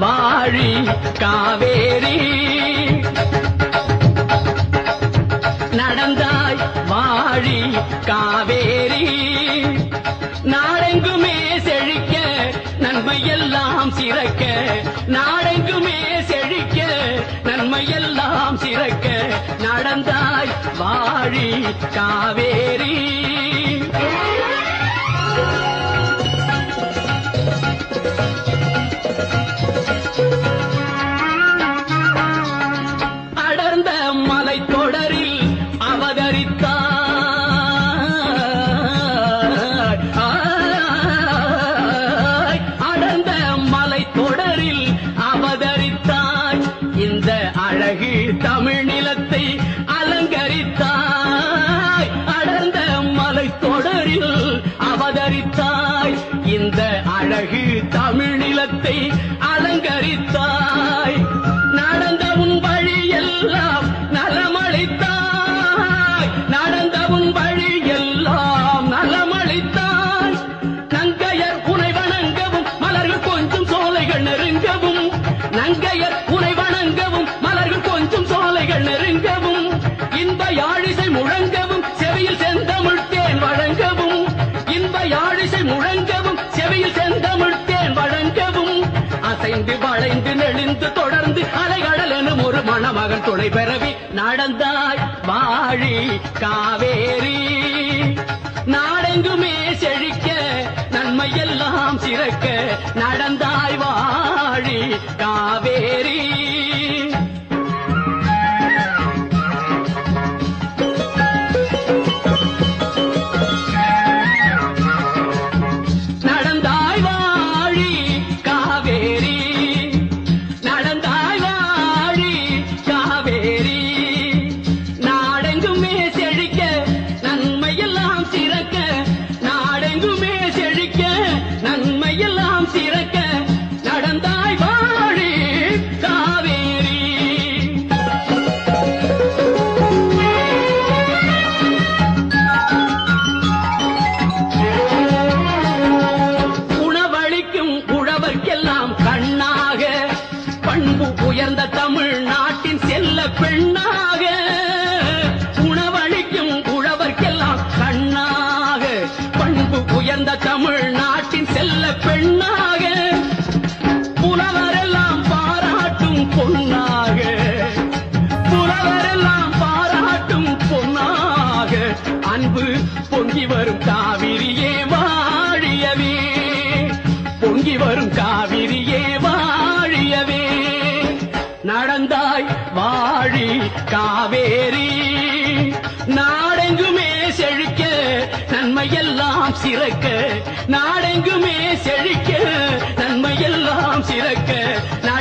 வாழி காவேரி நடந்தாய் வாழி காவேரி நாடெங்குமே செழிக்க நன்மையெல்லாம் சிறக்க நாடெங்குமே செழிக்க நன்மையெல்லாம் சிறக்க நடந்தாய் வாழி காவேரி அடர்ந்த மலை தொடரில் அவதரித்தாய் ஆய், அடர்ந்த மலை தொடரில் அவதரித்தாய் இந்த அழகு தமிழ் நிலத்தை அலங்கரித்தாய் அடர்ந்த மலை தொடரில் அவதரித்தாய் இந்த அழகு தமிழ் நிலத்தை அலங்கரித்தாய் நடந்த உன் வழி எல்லாம் நலமளித்தாய் நடந்த உன் வழி எல்லாம் நலமளித்தாய் நங்கையர் உனை வணங்கவும் மலர்கள் கொஞ்சம் சோலைகள் நெருங்கவும் நங்கையர் உனை வணங்கவும் மலர்கள் கொஞ்சம் சோலைகள் நெருங்கவும் இன்ப யாழிசை முழங்கவும் செவியில் செந்தமிழ் தேன் வழங்கவும் இன்ப யாழிசை முழங்கவும் செவியில் செந்தமிழ் தேன் வழங்கவும் அசைந்து வளைந்து நெளிந்து தொடர்ந்து அலைகடல் எனும் ஒரு மணமகன் துணை பெறவி நடந்தாய் வாழி காவேரி நாடெங்குமே செழிக்க நன்மையெல்லாம் சிறக்க நடந்தாய் வாழி காவேரி நடந்தாய் வாழி காவேரி நடந்தாய் வாழி காவேரி நாடெங்குமே செழிக்க நன்மையெல்லாம் சிறக்க நாடெங்குமே செழிக்க நன்மையெல்லாம் சிறக்க நடந்தாய் வாழி காவேரி உணவளிக்கும் உழவர்க்கெல்லாம் கண்ணாக பண்பு உயர்ந்த தமிழ் நாட்டின் செல்ல பெண்ணாக உணவளிக்கும் உழவர்க்கெல்லாம் கண்ணாக பண்பு உயர்ந்த தமிழ் நாட்டின் செல்ல பெண்ணாக புலவரெல்லாம் பாராட்டும் பொன்னாக புலவரெல்லாம் பாராட்டும் பொன்னாக அன்பு பொங்கி வரும் காவிரியே வாழியவே பொங்கி வரும் காவிரியே வாழியவே நடந்தாய் வாழி காவேரி நாடெங்குமே செழிக்க நன்மையெல்லாம் சிறக்க நாடெங்குமே செழிக்க நன்மையெல்லாம் சிறக்க